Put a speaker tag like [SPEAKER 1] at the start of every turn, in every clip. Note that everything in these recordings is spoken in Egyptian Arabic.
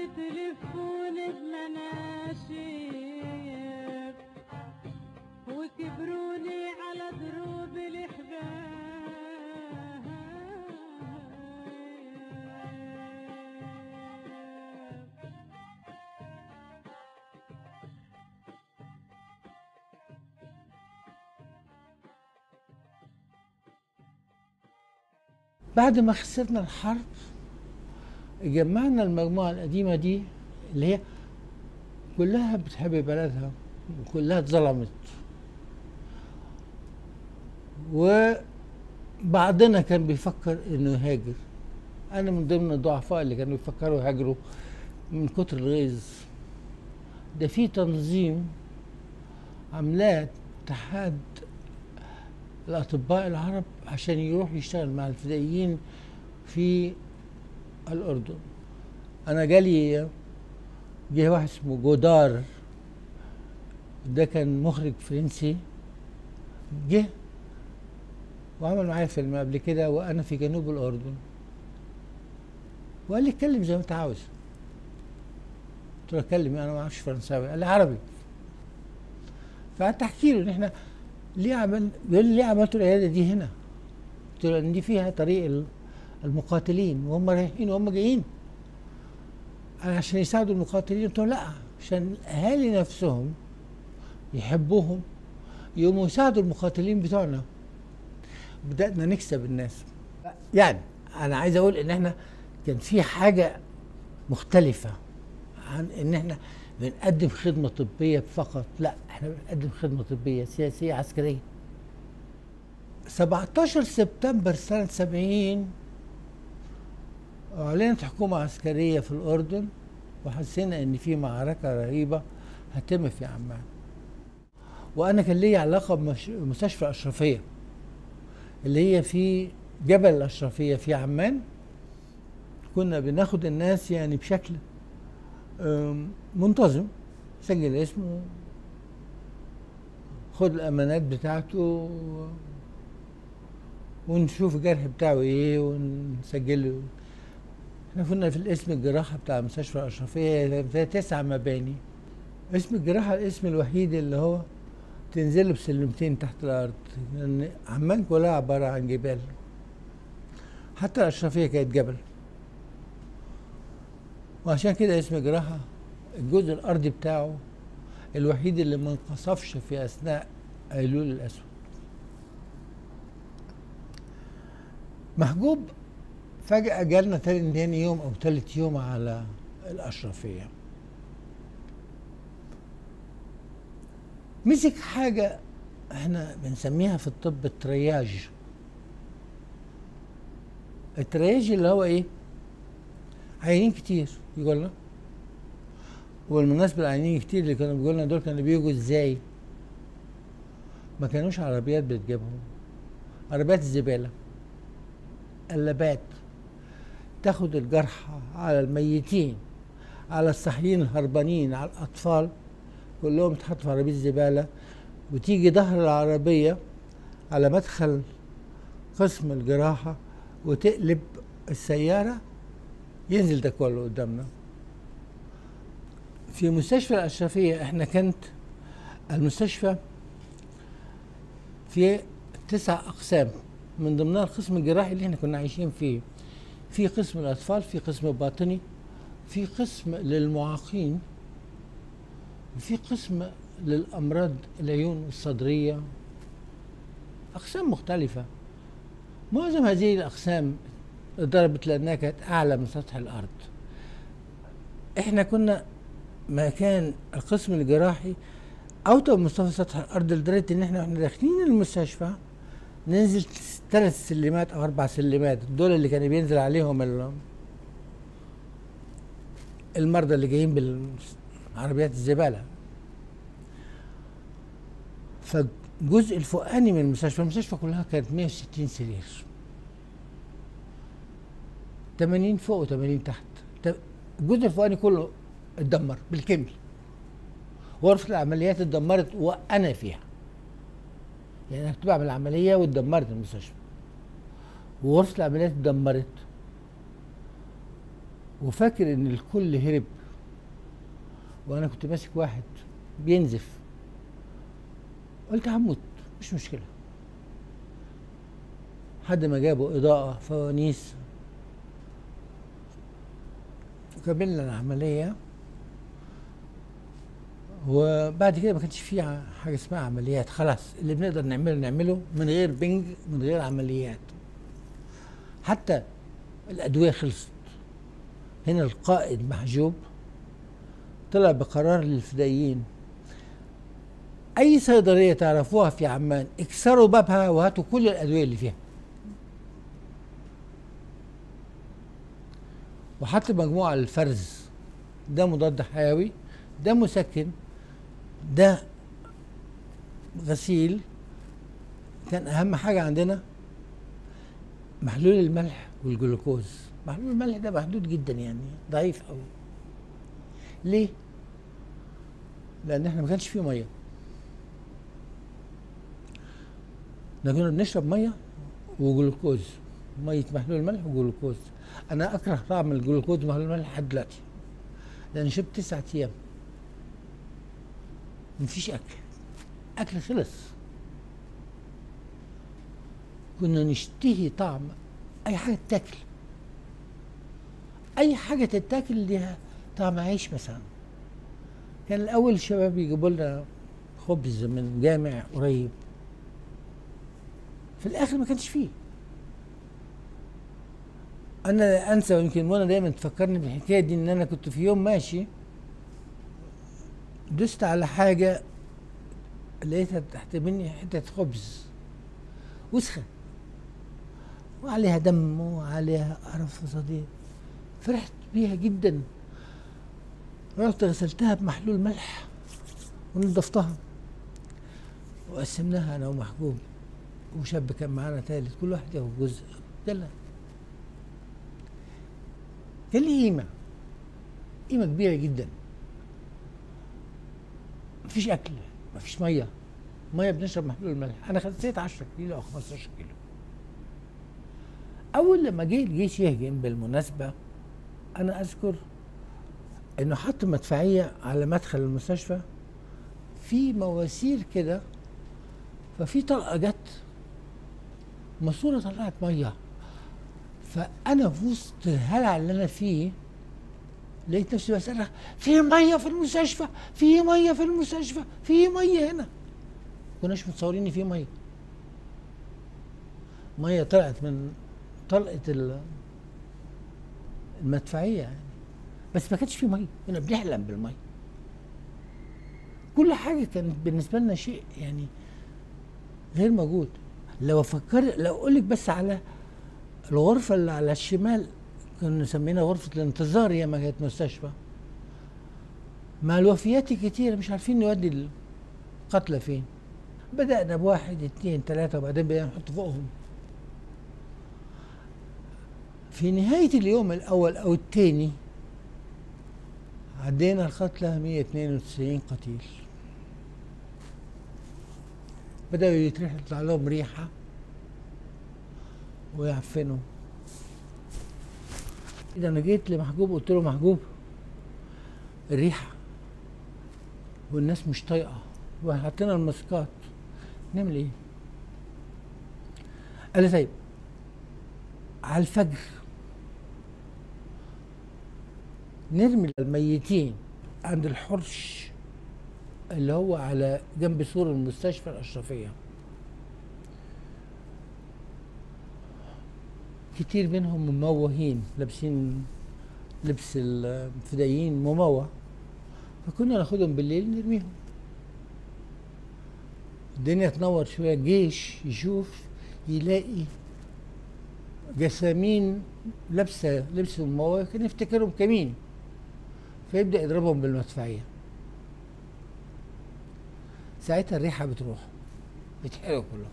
[SPEAKER 1] تلفوني بمناشير وكبروني على دروب الحباب
[SPEAKER 2] بعد ما خسرنا الحرب جمعنا المجموعة القديمة دي اللي هي كلها بتحب بلدها وكلها اتظلمت وبعضنا كان بيفكر انه يهاجر انا من ضمن الضعفاء اللي كانوا بيفكروا يهاجروا من كتر الغيظ ده في تنظيم عاملاه اتحاد الاطباء العرب عشان يروح يشتغل مع الفدائيين في الاردن انا جالي جه واحد اسمه جودار ده كان مخرج فرنسي جه وعمل معايا فيلم قبل كده وانا في جنوب الاردن وقال لي اتكلم زي ما انت عاوز قلت له اتكلم انا ما اعرفش فرنساوي قال لي عربي فقعدت احكي له ان احنا ليه عمل بيقول لي ليه عملتوا العياده دي هنا؟ قلت له ان دي فيها طريق ال- المقاتلين وهم رايحين وهم جايين قال عشان يساعدوا المقاتلين قلت له لا عشان الاهالي نفسهم يحبوهم يقوموا يساعدوا المقاتلين بتوعنا بدأنا نكسب الناس يعني انا عايز اقول ان احنا كان في حاجه مختلفه عن ان احنا بنقدم خدمه طبيه فقط لا احنا بنقدم خدمه طبيه سياسيه عسكريه 17 سبتمبر سنه 70 اعلنت حكومه عسكريه في الاردن وحسينا ان في معركه رهيبه هتتم في عمان وانا كان لي علاقه بمستشفى الاشرفيه اللي هي في جبل الاشرفيه في عمان كنا بناخد الناس يعني بشكل أم، منتظم سجل اسمه خد الامانات بتاعته ونشوف الجرح بتاعه ايه ونسجله احنا كنا في الاسم الجراحه بتاع مستشفى الاشرفيه زي تسع مباني اسم الجراحه الاسم الوحيد اللي هو تنزله بسلمتين تحت الارض لان عمان كلها عباره عن جبال حتى الاشرفيه كانت جبل وعشان كده اسم جراحه الجزء الارضي بتاعه الوحيد اللي ما انقصفش في اثناء ايلول الاسود محجوب فجأة جالنا تاني تاني يوم أو تالت يوم على الأشرفية مسك حاجة احنا بنسميها في الطب الترياج الترياج اللي هو ايه عيانين كتير يقول لنا والمناسبة العيانين كتير اللي كانوا بيقولوا لنا دول كانوا بيجوا ازاي ما كانوش عربيات بتجيبهم عربيات الزبالة قلبات تاخد الجرحى على الميتين على الصحيين الهربانين على الأطفال كلهم اتحطوا في عربية زبالة وتيجي ظهر العربية على مدخل قسم الجراحة وتقلب السيارة ينزل ده كله قدامنا في مستشفى الأشرفية احنا كانت المستشفى في تسع أقسام من ضمنها القسم الجراحي اللي احنا كنا عايشين فيه في قسم الأطفال في قسم باطني في قسم للمعاقين وفي قسم للأمراض العيون الصدرية أقسام مختلفة معظم هذه الأقسام ضربت لأنها كانت أعلى من سطح الأرض إحنا كنا مكان القسم الجراحي أوطى من مستوى سطح الأرض لدرجة إن إحنا وإحنا داخلين المستشفى ننزل ثلاث سلمات أو أربع سلمات دول اللي كان بينزل عليهم ال- المرضى اللي جايين بالعربيات الزبالة فالجزء الفوقاني من المستشفى المستشفى كلها كانت 160 سرير 80 فوق و80 تحت ت- الجزء الفوقاني كله اتدمر بالكامل غرفة العمليات اتدمرت وأنا فيها يعني أنا كنت بعمل عملية واتدمرت المستشفى وغرفة العمليات اتدمرت وفاكر إن الكل هرب وانا كنت ماسك واحد بينزف قلت هموت مش مشكله حد ما جابوا اضاءه فوانيس وكملنا العمليه وبعد كده ما كانش في ع- حاجه اسمها عمليات خلاص اللي بنقدر نعمله نعمله من غير بنج من غير عمليات حتى الادويه خلصت هنا القائد محجوب طلع بقرار للفدائيين اي صيدليه تعرفوها في عمان اكسروا بابها وهاتوا كل الادويه اللي فيها وحط مجموعه للفرز ده مضاد حيوي ده مسكن ده غسيل كان اهم حاجه عندنا محلول الملح والجلوكوز محلول الملح ده محدود جدا يعني ضعيف قوي ليه لان احنا ما كانش فيه ميه احنا كنا بنشرب ميه وجلوكوز ميه محلول الملح وجلوكوز انا اكره طعم الجلوكوز ومحلول الملح لحد دلوقتي لان شربت تسعة ايام مفيش اكل اكل خلص كنا نشتهي طعم اي حاجه تاكل اي حاجه تتاكل ليها طعم عيش مثلا كان الاول الشباب يجيبوا لنا خبز من جامع قريب في الاخر ما كانش فيه انا لا انسى ويمكن وانا دايما تفكرني بالحكايه دي ان انا كنت في يوم ماشي دست على حاجه لقيتها تحت مني حته خبز وسخه وعليها دم وعليها قرف وصديق فرحت بيها جدا رحت غسلتها بمحلول ملح ونضفتها وقسمناها انا ومحجوب وشاب كان معانا ثالث كل واحد ياخد جزء يلا كان ليه قيمه قيمه كبيره جدا مفيش اكل مفيش ميه ميه بنشرب محلول الملح انا خسيت 10 كيلو او 15 كيلو اول لما جه الجيش يهجم بالمناسبه انا اذكر انه حط مدفعيه على مدخل المستشفى في مواسير كده ففي طلقه جت ماسوره طلعت ميه فانا في وسط الهلع اللي انا فيه لقيت نفسي بسألها في ميه في المستشفى في ميه في المستشفى في ميه هنا كناش متصورين ان في ميه ميه طلعت من طلقه ال- المدفعيه يعني بس ما كانش في ميه كنا بنحلم بالميه كل حاجه كانت بالنسبه لنا شيء يعني غير موجود لو افكر لو اقول لك بس على الغرفه اللي على الشمال كنا مسمينها غرفه الانتظار يا ما كانت مستشفى مع الوفيات الكتيره مش عارفين نودي القتلى فين بدأنا بواحد اتنين تلاتة وبعدين بدأنا نحط فوقهم في نهاية اليوم الأول أو الثاني عدينا القتلى 192 قتيل بدأوا يتريح يطلع لهم ريحة ويعفنوا إذا أنا جيت لمحجوب قلت له محجوب الريحة والناس مش طايقة وحطينا الماسكات نعمل ايه؟ قال لي طيب على الفجر نرمي الميتين عند الحرش اللي هو على جنب سور المستشفى الأشرفية كتير منهم مموهين لابسين لبس الفدائيين مموه فكنا ناخدهم بالليل نرميهم الدنيا تنور شويه الجيش يشوف يلاقي جسامين لابسه لبس مموه كان يفتكرهم كمين فيبدا يضربهم بالمدفعيه ساعتها الريحه بتروح بيتحرقوا كلهم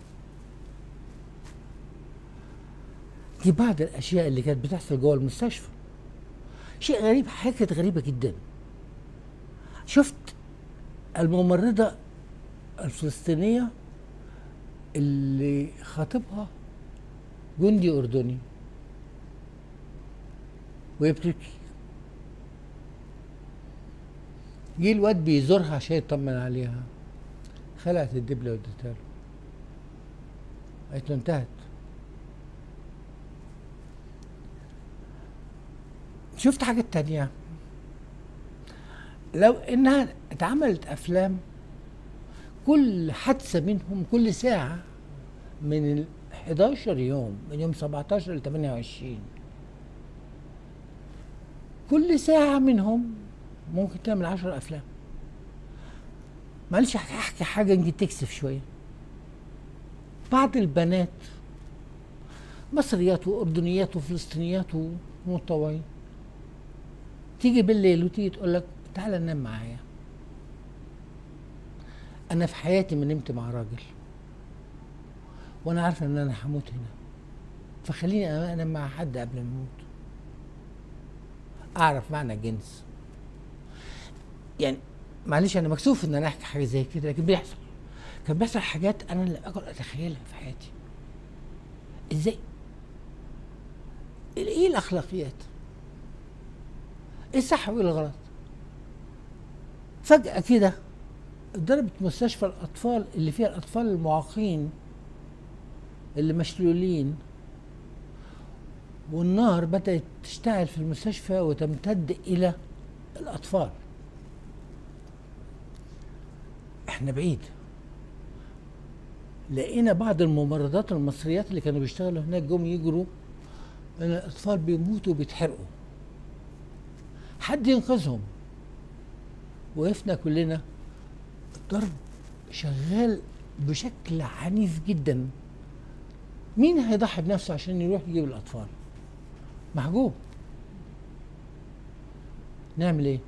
[SPEAKER 2] دي بعض الاشياء اللي كانت بتحصل جوه المستشفى شيء غريب حاجه كانت غريبه جدا شفت الممرضه الفلسطينيه اللي خاطبها جندي اردني ويبتكي جه الواد بيزورها عشان يطمن عليها خلعت الدبله واديتها له قالت له انتهت شفت حاجات تانية لو انها اتعملت افلام كل حادثة منهم كل ساعة من ال 11 يوم من يوم 17 ل 28 كل ساعة منهم ممكن تعمل 10 أفلام معلش هحكي حاجة يمكن تكسف شوية بعض البنات مصريات وأردنيات وفلسطينيات ومتطوعين تيجي بالليل وتيجي تقول لك تعالى ننام معايا انا في حياتي ما نمت مع راجل وانا عارفه ان انا هموت هنا فخليني انام مع حد قبل ما اموت اعرف معنى جنس يعني معلش انا مكسوف ان انا احكي حاجه زي كده لكن بيحصل كان بيحصل حاجات انا لا اقدر اتخيلها في حياتي ازاي ايه الاخلاقيات ايه الصح وايه الغلط فجأة كده ضربت مستشفى الأطفال اللي فيها الأطفال المعاقين اللي مشلولين والنار بدأت تشتعل في المستشفى وتمتد إلى الأطفال احنا بعيد لقينا بعض الممرضات المصريات اللي كانوا بيشتغلوا هناك جم يجروا ان الاطفال بيموتوا وبيتحرقوا حد ينقذهم وقفنا كلنا الضرب شغال بشكل عنيف جدا مين هيضحي بنفسه عشان يروح يجيب الاطفال محجوب نعمل ايه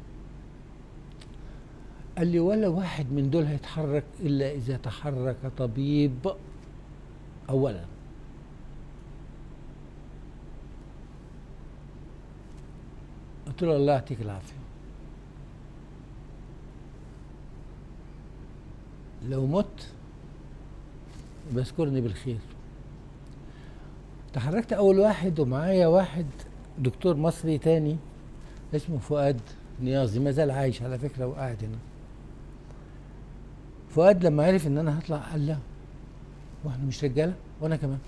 [SPEAKER 2] قال لي ولا واحد من دول هيتحرك الا اذا تحرك طبيب اولا قلت له الله يعطيك العافيه لو مت بذكرني بالخير تحركت اول واحد ومعايا واحد دكتور مصري تاني اسمه فؤاد نيازي ما زال عايش على فكره وقاعد هنا فؤاد لما عرف ان انا هطلع قال لا واحنا مش رجاله وانا كمان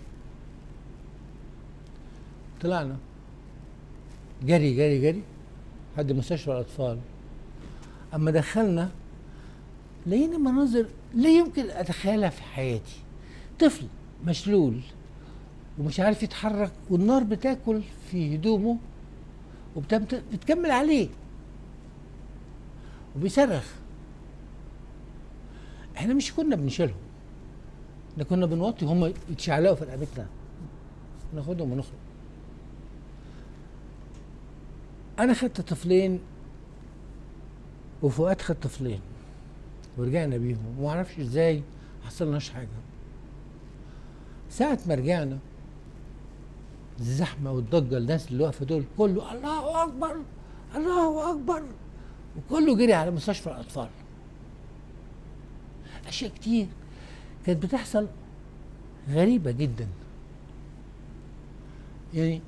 [SPEAKER 2] طلعنا جري جري جري لحد مستشفى الاطفال اما دخلنا لقينا مناظر لا يمكن اتخيلها في حياتي طفل مشلول ومش عارف يتحرك والنار بتاكل في هدومه وبتكمل عليه وبيصرخ احنا مش كنا بنشيلهم احنا كنا بنوطي هم يتشعلقوا في رقبتنا ناخدهم ونخرج انا خدت طفلين وفؤاد خد طفلين ورجعنا بيهم وما اعرفش ازاي حصلناش حاجه ساعة ما رجعنا الزحمة والضجة الناس اللي واقفة دول كله الله أكبر الله أكبر وكله جري على مستشفى الأطفال أشياء كتير كانت بتحصل غريبة جدا يعني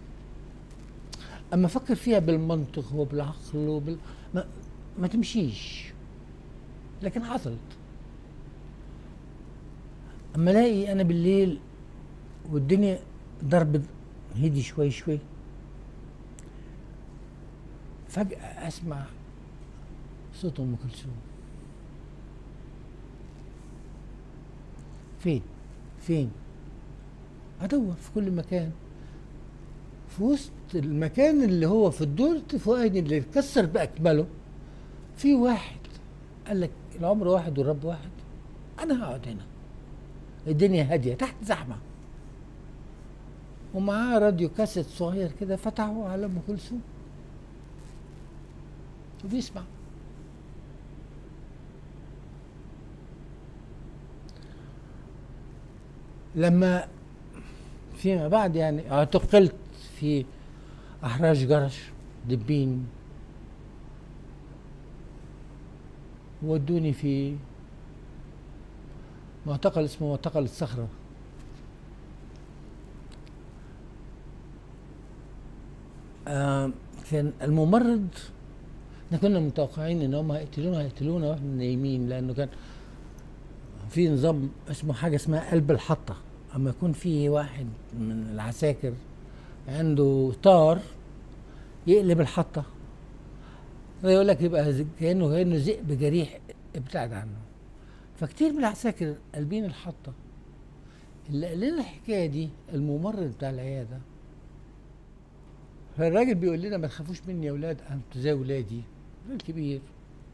[SPEAKER 2] أما أفكر فيها بالمنطق وبالعقل وبال ما, ما تمشيش لكن حصلت اما الاقي انا بالليل والدنيا ضرب هدي شوي شوي فجأة أسمع صوت أم كلثوم فين فين أدور في كل مكان في وسط المكان اللي هو في الدور الفوقاني اللي اتكسر بأكمله في واحد قال لك العمر واحد والرب واحد انا هقعد هنا الدنيا هاديه تحت زحمه ومعاه راديو كاسيت صغير كده فتحه على ام كلثوم وبيسمع لما فيما بعد يعني اعتقلت في احراج جرش دبين ودوني في معتقل اسمه معتقل الصخرة آه كان الممرض احنا كنا متوقعين ان هم هيقتلونا هيقتلونا واحنا نايمين لانه كان في نظام اسمه حاجه اسمها قلب الحطه اما يكون في واحد من العساكر عنده طار يقلب الحطه يقول لك يبقى زي- كانه كانه ذئب جريح ابتعد عنه فكتير من العساكر قلبين الحطه اللي قال لنا الحكايه دي الممرض بتاع العياده فالراجل بيقول لنا ما تخافوش مني يا اولاد انتوا زي اولادي راجل كبير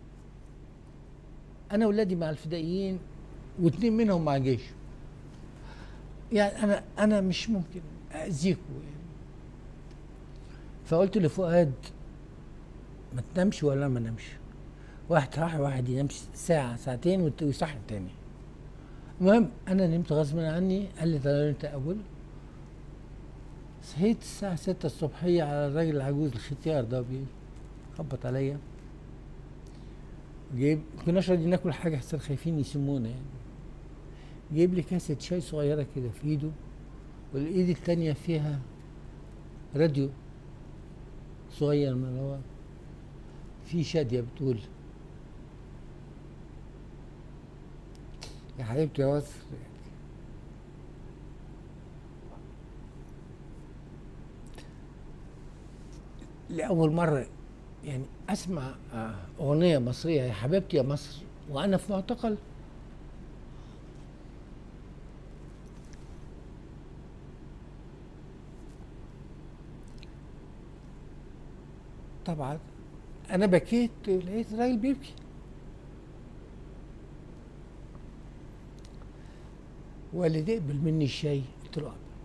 [SPEAKER 2] انا اولادي مع الفدائيين واثنين منهم مع جيش يعني انا انا مش ممكن اذيكم يعني فقلت لفؤاد ما تنامش ولا ما نامش واحد راح واحد ينام ساعة ساعتين والت- ويصحي التاني المهم انا نمت غصب عني قال لي تعالى انت اول صحيت الساعة ستة الصبحية على الراجل العجوز الختيار ده بيخبط عليا جايب كناش راضيين ناكل حاجة حسن خايفين يسمونا يعني جايب لي كاسة شاي صغيرة كده في ايده والايد التانية فيها راديو صغير من اللي هو في شادية بتقول يا حبيبتي يا مصر لأول مرة يعني أسمع آه، أغنية مصرية يا حبيبتي يا مصر وأنا في معتقل طبعا أنا بكيت لقيت الراجل بيبكي وقال لي اقبل مني الشاي قلت له اقبل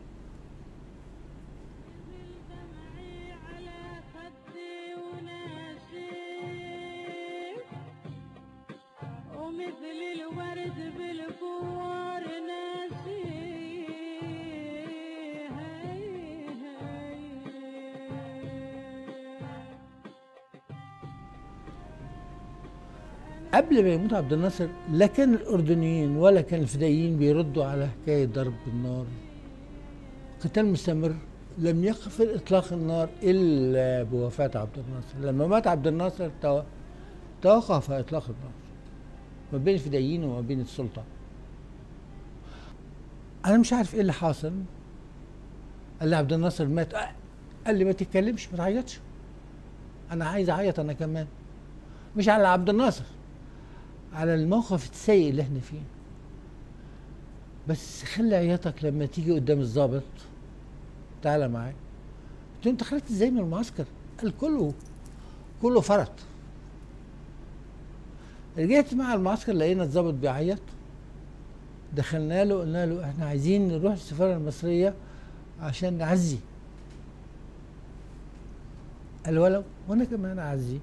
[SPEAKER 1] دمعي على خدي وناسي ومثل الورد بالكوار ناسي هاي هاي
[SPEAKER 2] قبل ما يموت عبد الناصر لا كان الاردنيين ولا كان الفدائيين بيردوا على حكايه ضرب النار قتال مستمر لم يقف اطلاق النار الا بوفاه عبد الناصر لما مات عبد الناصر تو- توقف اطلاق النار ما بين الفدائيين وما بين السلطه انا مش عارف ايه اللي حاصل قال لي عبد الناصر مات آه، قال لي ما تتكلمش ما تعيطش انا عايز اعيط انا كمان مش على عبد الناصر على الموقف السيء اللي احنا فيه بس خلي عياطك لما تيجي قدام الضابط تعالى معايا قلت له انت خرجت ازاي من المعسكر قال كله كله فرط رجعت مع المعسكر لقينا الضابط بيعيط دخلنا له قلنا له احنا عايزين نروح السفاره المصريه عشان نعزي قال ولو وانا كمان اعزي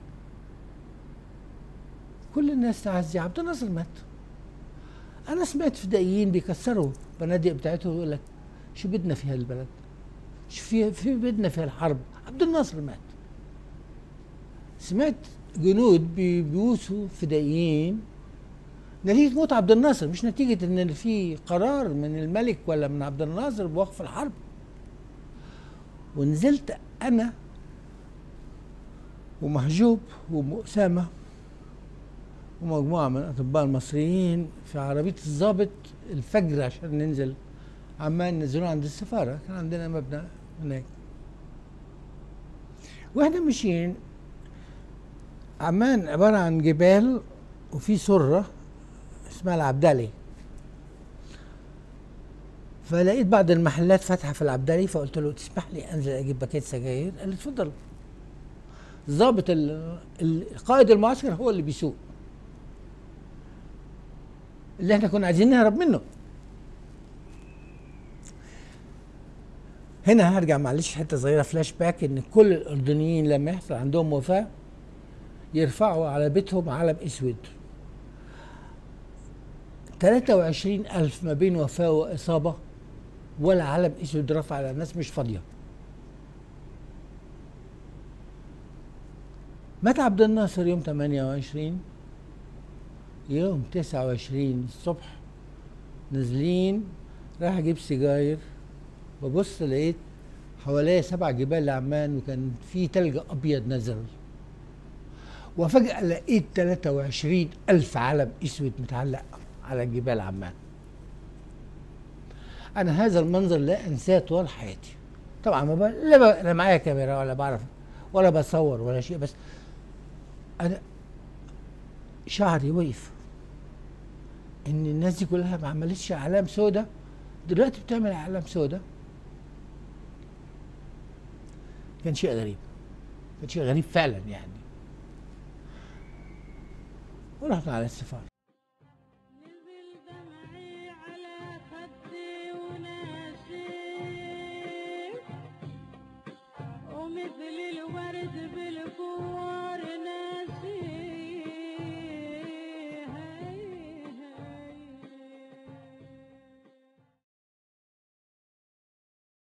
[SPEAKER 2] كل الناس تعزي عبد الناصر مات انا سمعت فدائيين بيكسروا بنادق بتاعتهم يقول لك شو بدنا في هالبلد شو في في بدنا في الحرب عبد الناصر مات سمعت جنود بي- بيوصوا فدائيين نتيجة موت عبد الناصر مش نتيجة ان في قرار من الملك ولا من عبد الناصر بوقف الحرب ونزلت انا ومحجوب وأسامة ومجموعة من الأطباء المصريين في عربية الضابط الفجر عشان ننزل عمان ننزلوا عند السفارة كان عندنا مبنى هناك واحنا ماشيين عمان عبارة عن جبال وفي سرة اسمها العبدلي فلقيت بعض المحلات فاتحة في العبدلي فقلت له تسمح لي أنزل أجيب باكيت سجاير قال لي اتفضل ضابط ال- ال- قائد المعسكر هو اللي بيسوق اللي احنا كنا عايزين نهرب منه هنا هرجع معلش حته صغيره فلاش باك ان كل الاردنيين لما يحصل عندهم وفاه يرفعوا على بيتهم علم اسود 23 ألف ما بين وفاة وإصابة ولا علم اسود رفع على الناس مش فاضية مات عبد الناصر يوم 28 يوم 29 الصبح نازلين راح اجيب سجاير ببص لقيت حواليا سبع جبال لعمان وكان في تلج ابيض نزل وفجأة لقيت 23 ألف علم أسود متعلق على جبال عمان أنا هذا المنظر لا أنساه طوال حياتي طبعا ما ب... لا ب... أنا معايا كاميرا ولا بعرف ولا بصور ولا شيء بس أنا شعري وقف إن الناس دي كلها ما عملتش أعلام سودة دلوقتي بتعمل أعلام سودة كان شيء غريب كان شيء غريب فعلا يعني ورحت على السفارة
[SPEAKER 1] نزل دمعي على خدي وناسي ومثل الورد بالكوار